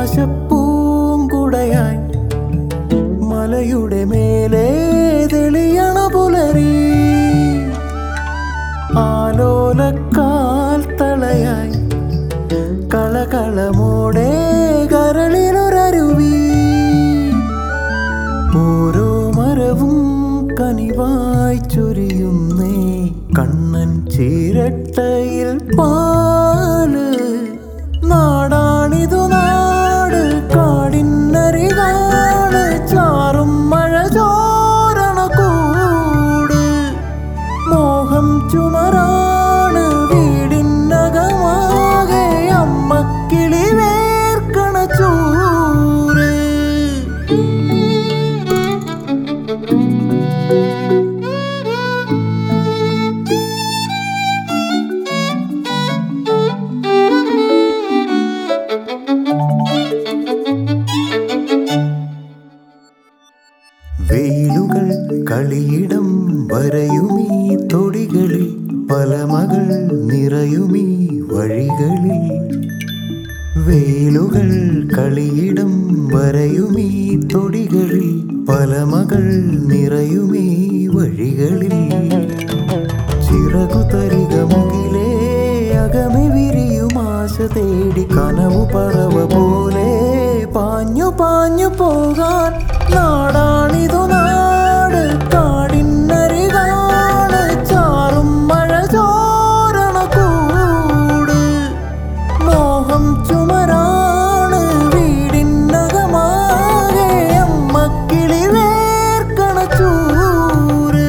ആകാശപ്പൂങ്കുടയായി മലയുടെ മേലെ തെളിയണ പുലരി ആലോലക്കാൽ തളയായി കളകളമോടെ കരളിലൊരരുവി ഓരോ മരവും കനിവായി ചൊരിയുന്നേ കണ്ണൻ ചീരട്ടയിൽ പാല് നാടാണിതു നാട് കാടിനരികാണ് ചാറും മഴ ചോരണ കൂട് മോഹം ചുമരാണ് വീടിനകമാകെ അമ്മ കിളി വേർക്കണ ചൂര് വെയിലുകൾ കളിയിടം വരയുമീ തൊടികളിൽ പലമകൾ നിറയുമീ വഴികളിൽ വെയിലുകൾ കളിയിടം വരയുമീ തൊടികളിൽ പലമകൾ നിറയുമീ വഴികളിൽ ചിറകു തരിക മുകിലേ അകമെ വിരിയും ആശ തേടി കനവു പറവ പോലെ പാഞ്ഞു പാഞ്ഞു പോകാൻ നാടാണിതു നാട് കാടിനരികാണ് ചാറും മഴ ചോരണ കൂട് മോഹം ചുമരാണ് വീടിനകമാകെ അമ്മ കിളി വേർക്കണ ചൂര്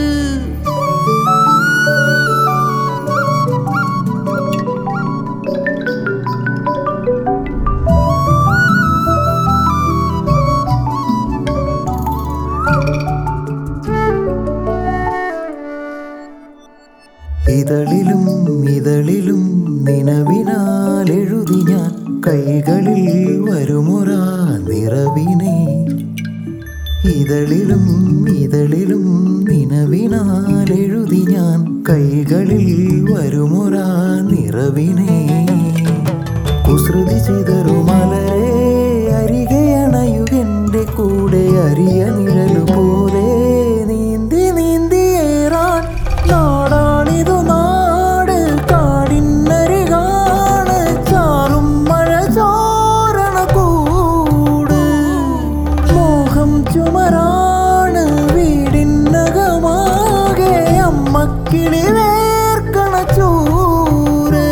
ഇതളിലും ഇതളിലും നിലവിനാൽ എഴുതി ഞാൻ കൈകളിൽ വരുമൊരാ നിറവിനെ ഇതളിലും ഇതളിലും നിലവിനാൽ എഴുതി ഞാൻ കൈകളിൽ വരുമൊരാ നിറവിനെ കുസൃതി ചെയ്തൊരു മലരെ അരികെ അണയുകെന്റെ കൂടെ അരിയ നിഴലു പോലെ നീന്തി നീന്തിയേറാൻ നാടാണിതു നാട് കാടിനരികാണ് ചാറും മഴ ചോരണ കൂട് മോഹം ചുമരാണ് വീടിനകമാകെ അമ്മ കിളി വേർക്കണ ചൂര്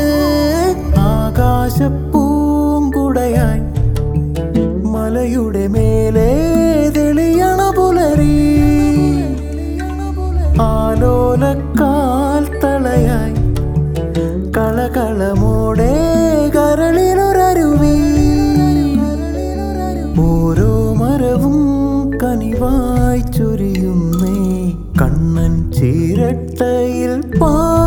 ആകാശപ്പൂങ്കുടയായി മലയുടെ മേലെ തെളിയണ പുലരി ആലോലക്കാൽ തളയായി കളകളമോടെ കരളിലൊരരുവി ഓരോ മരവും കനിവായി ചൊരിയുന്നേ കണ്ണൻ ചീരട്ടയിൽ പാ